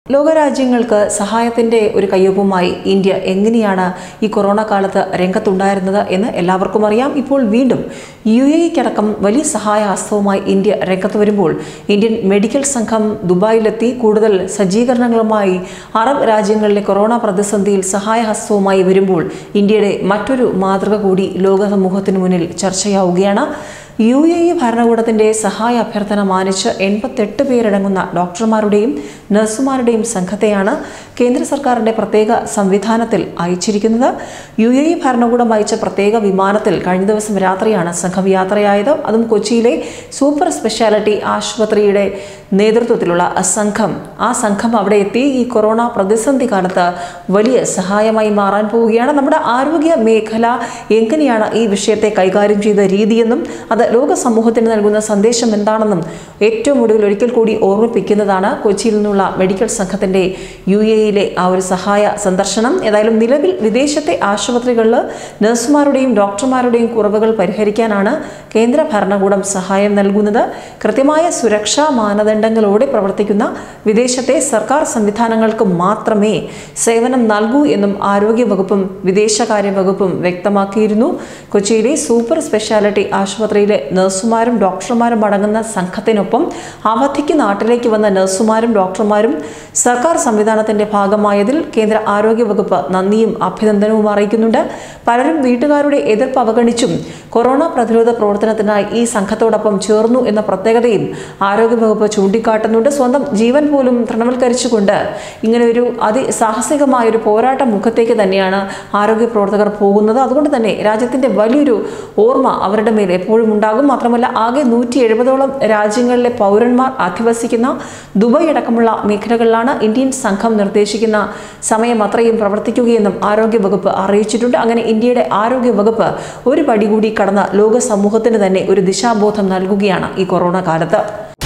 ലോകരാജ്യങ്ങൾക്ക് സഹായത്തിൻ്റെ ഒരു കയ്യൊപ്പുമായി ഇന്ത്യ എങ്ങനെയാണ് ഈ കൊറോണ കാലത്ത് രംഗത്തുണ്ടായിരുന്നത് എന്ന് എല്ലാവർക്കും അറിയാം ഇപ്പോൾ വീണ്ടും യു എക്കടക്കം വലിയ സഹായഹസ്തവുമായി ഇന്ത്യ രംഗത്ത് വരുമ്പോൾ ഇന്ത്യൻ മെഡിക്കൽ സംഘം ദുബായിലെത്തി കൂടുതൽ സജ്ജീകരണങ്ങളുമായി അറബ് രാജ്യങ്ങളിലെ കൊറോണ പ്രതിസന്ധിയിൽ സഹായഹസ്തവുമായി വരുമ്പോൾ ഇന്ത്യയുടെ മറ്റൊരു മാതൃക കൂടി ലോക സമൂഹത്തിന് മുന്നിൽ ചർച്ചയാവുകയാണ് യു എ ഇ ഭരണകൂടത്തിന്റെ സഹായ അഭ്യർത്ഥന മാനിച്ച് എൺപത്തെട്ട് പേരടങ്ങുന്ന ഡോക്ടർമാരുടെയും നഴ്സുമാരുടെയും സംഘത്തെയാണ് കേന്ദ്ര സർക്കാരിന്റെ പ്രത്യേക സംവിധാനത്തിൽ അയച്ചിരിക്കുന്നത് യു എ ഇ ഭരണകൂടം അയച്ച പ്രത്യേക വിമാനത്തിൽ കഴിഞ്ഞ ദിവസം രാത്രിയാണ് സംഘം യാത്രയായത് അതും കൊച്ചിയിലെ സൂപ്പർ സ്പെഷ്യാലിറ്റി ആശുപത്രിയുടെ നേതൃത്വത്തിലുള്ള സംഘം ആ സംഘം അവിടെ എത്തി ഈ കൊറോണ പ്രതിസന്ധി കാലത്ത് വലിയ സഹായമായി മാറാൻ പോവുകയാണ് നമ്മുടെ ആരോഗ്യ മേഖല എങ്ങനെയാണ് ഈ വിഷയത്തെ കൈകാര്യം ചെയ്ത രീതിയെന്നും അത് ലോക സമൂഹത്തിന് നൽകുന്ന സന്ദേശം എന്താണെന്നും ഏറ്റവും ഒടുവിൽ ഒരിക്കൽ കൂടി ഓർമ്മിപ്പിക്കുന്നതാണ് കൊച്ചിയിൽ നിന്നുള്ള മെഡിക്കൽ സംഘത്തിന്റെ യു എയിലെ ആ ഒരു സഹായ സന്ദർശനം ഏതായാലും നിലവിൽ വിദേശത്തെ ആശുപത്രികളിൽ നഴ്സുമാരുടെയും ഡോക്ടർമാരുടെയും കുറവുകൾ പരിഹരിക്കാനാണ് കേന്ദ്ര ഭരണകൂടം സഹായം നൽകുന്നത് കൃത്യമായ സുരക്ഷാ മാനദണ്ഡങ്ങളോടെ പ്രവർത്തിക്കുന്ന വിദേശത്തെ സർക്കാർ സംവിധാനങ്ങൾക്ക് മാത്രമേ സേവനം നൽകൂ എന്നും ആരോഗ്യ വകുപ്പും വിദേശകാര്യ വകുപ്പും വ്യക്തമാക്കിയിരുന്നു കൊച്ചിയിലെ സൂപ്പർ സ്പെഷ്യാലിറ്റി ആശുപത്രിയിലെ നഴ്സുമാരും ഡോക്ടർമാരും അടങ്ങുന്ന സംഘത്തിനൊപ്പം അവധിക്ക് നാട്ടിലേക്ക് വന്ന നഴ്സുമാരും ഡോക്ടർമാരും സർക്കാർ സംവിധാനത്തിന്റെ ഭാഗമായതിൽ കേന്ദ്ര ആരോഗ്യ വകുപ്പ് നന്ദിയും അഭിനന്ദനവും അറിയിക്കുന്നുണ്ട് പലരും വീട്ടുകാരുടെ എതിർപ്പ് അവഗണിച്ചും കൊറോണ പ്രതിരോധ പ്രവർത്തനത്തിനായി ഈ സംഘത്തോടൊപ്പം ചേർന്നു എന്ന പ്രത്യേകതയും ആരോഗ്യവകുപ്പ് ചൂണ്ടിക്കാട്ടുന്നുണ്ട് സ്വന്തം ജീവൻ പോലും തൃണവൽക്കരിച്ചുകൊണ്ട് ഇങ്ങനെ ഒരു അതിസാഹസികമായ ഒരു പോരാട്ട മുഖത്തേക്ക് തന്നെയാണ് ആരോഗ്യ പ്രവർത്തകർ പോകുന്നത് അതുകൊണ്ട് തന്നെ രാജ്യത്തിന്റെ വലിയൊരു ഓർമ്മ അവരുടെ മേൽ എപ്പോഴും ഉണ്ടാകും മാത്രമല്ല ആകെ നൂറ്റി എഴുപതോളം രാജ്യങ്ങളിലെ പൗരന്മാർ അധിവസിക്കുന്ന ദുബായ് അടക്കമുള്ള മേഖലകളിലാണ് ഇന്ത്യൻ സംഘം നിർദ്ദേശിക്കുന്ന സമയം അത്രയും പ്രവർത്തിക്കുകയെന്നും ആരോഗ്യ വകുപ്പ് അറിയിച്ചിട്ടുണ്ട് അങ്ങനെ ഇന്ത്യയുടെ ആരോഗ്യ വകുപ്പ് ഒരു പടി കൂടി കടന്ന ലോക സമൂഹത്തിന് തന്നെ ഒരു ദിശാബോധം നൽകുകയാണ് ഈ കൊറോണ കാലത്ത്